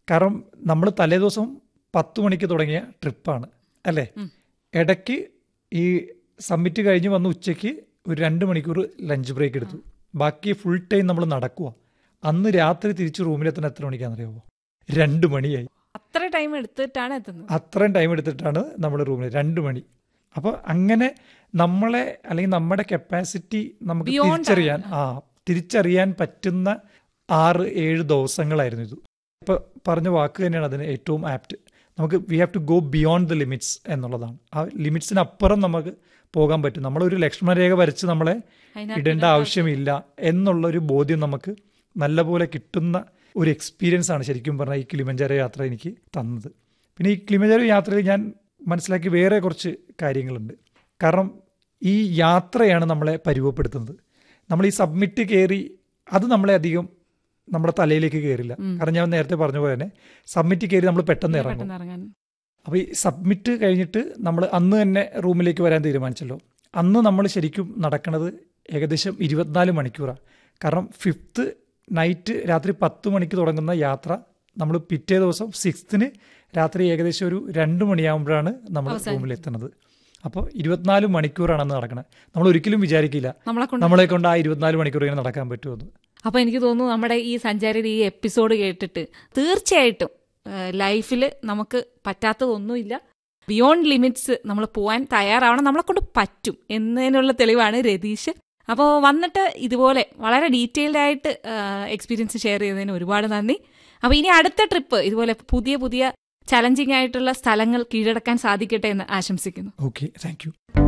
കാരണം നമ്മൾ തലേദിവസം പത്ത് മണിക്ക് തുടങ്ങിയ ട്രിപ്പാണ് അല്ലേ ഇടയ്ക്ക് ഈ സമ്മിറ്റ് കഴിഞ്ഞ് വന്ന് ഉച്ചയ്ക്ക് ഒരു രണ്ട് മണിക്കൂർ ലഞ്ച് ബ്രേക്ക് എടുത്തു ബാക്കി ഫുൾ ടൈം നമ്മൾ നടക്കുക അന്ന് രാത്രി തിരിച്ച് റൂമിലെത്തുന്ന എത്ര മണിക്കാണെന്നറിയാമോ രണ്ട് മണിയായി അത്ര ടൈം എടുത്തിട്ടാണ് എത്തുന്നത് അത്രയും ടൈം എടുത്തിട്ടാണ് നമ്മൾ റൂമിൽ രണ്ട് മണി അപ്പോൾ അങ്ങനെ നമ്മളെ അല്ലെങ്കിൽ നമ്മുടെ കപ്പാസിറ്റി നമുക്ക് Beyond തിരിച്ചറിയാൻ ആ തിരിച്ചറിയാൻ പറ്റുന്ന ആറ് ഏഴ് ദിവസങ്ങളായിരുന്നു ഇത് ഇപ്പോൾ പറഞ്ഞ വാക്ക് തന്നെയാണ് അതിന് ഏറ്റവും ആപ്റ്റ് നമുക്ക് we have to go beyond the limits എന്നുള്ളതാണ് ആ ലിമിറ്റ്സിനപ്പുറം നമുക്ക് പോകാൻ പറ്റും നമ്മളൊരു ലക്ഷ്മണരേഖ വരച്ച് നമ്മളെ അതിനകത്ത് ഇടേണ്ട ആവശ്യമില്ല എന്നുള്ളൊരു ബോധ്യം നമുക്ക് നല്ലപോലെ കിട്ടുന്ന ഒരു എക്സ്പീരിയൻസ് ആണ് ശരിക്കും പറഞ്ഞാൽ ഈ കിളിമഞ്ചാരോ യാത്ര എനിക്ക് തന്നത് പിന്നെ ഈ കിളിമഞ്ചാരോ യാത്രയിൽ ഞാൻ മനസ്സിലാക്കി വേറെ കുറച്ച് കാര്യങ്ങളുണ്ട് കാരണം ഈ യാത്രയാണ് നമ്മളെ പരുവപ്പെടുത്തുന്നത് നമ്മൾ ഈ സബ്മിറ്റ് കയറി അത് നമ്മളെ അധികം നമ്മുടെ തലയിലേക്ക് കയറില്ല കാരണം ഞാൻ നേരത്തെ പറഞ്ഞ പോലെ തന്നെ സബ്മിറ്റ് കയറി നമ്മൾ പെട്ടെന്ന് ഇറങ്ങും പെട്ടെന്ന് ഇറങ്ങാൻ അപ്പോൾ ഈ സബ്മിറ്റ് കഴിഞ്ഞിട്ട് നമ്മൾ അന്ന് തന്നെ റൂമിലേക്ക് വരാൻ തീരുമാനിച്ചല്ലോ അന്ന് നമ്മൾ ശരിക്കും നടക്കുന്നത് ഏകദേശം ഇരുപത്തിനാല് മണിക്കൂറാണ് കാരണം ഫിഫ്ത്ത് നൈറ്റ് രാത്രി പത്ത് മണിക്ക് തുടങ്ങുന്ന യാത്ര നമ്മൾ പിറ്റേ ദിവസം സിക്സ്ത്തിന് രാത്രി ഏകദേശം ഒരു രണ്ട് മണിയാകുമ്പോഴാണ് നമ്മൾ റൂമിലെത്തുന്നത് അപ്പോൾ ഇരുപത്തിനാല് മണിക്കൂറാണ് അന്ന് നടക്കുന്നത് നമ്മൾ ഒരിക്കലും വിചാരിക്കില്ല നമ്മളെ കൊണ്ട് നമ്മളെ കൊണ്ട് ആ ഇരുപത്തിനാല് മണിക്കൂർ ഇങ്ങനെ നടക്കാൻ പറ്റുമെന്ന് അപ്പൊ എനിക്ക് തോന്നുന്നു നമ്മുടെ ഈ സഞ്ചാരിയുടെ ഈ എപ്പിസോഡ് കേട്ടിട്ട് തീർച്ചയായിട്ടും ലൈഫിൽ നമുക്ക് പറ്റാത്തതൊന്നുമില്ല ബിയോണ്ട് ലിമിറ്റ്സ് നമ്മൾ പോകാൻ തയ്യാറാവണം നമ്മളെ കൊണ്ട് പറ്റും എന്നതിനുള്ള തെളിവാണ് രതീഷ് അപ്പോൾ വന്നിട്ട് ഇതുപോലെ വളരെ ഡീറ്റെയിൽഡ് ആയിട്ട് എക്സ്പീരിയൻസ് ഷെയർ ചെയ്തതിന് ഒരുപാട് നന്ദി അപ്പോൾ ഇനി അടുത്ത ട്രിപ്പ് ഇതുപോലെ പുതിയ പുതിയ ചലഞ്ചിങ് ആയിട്ടുള്ള സ്ഥലങ്ങൾ കീഴടക്കാൻ സാധിക്കട്ടെ എന്ന് ആശംസിക്കുന്നു ഓക്കെ താങ്ക് യു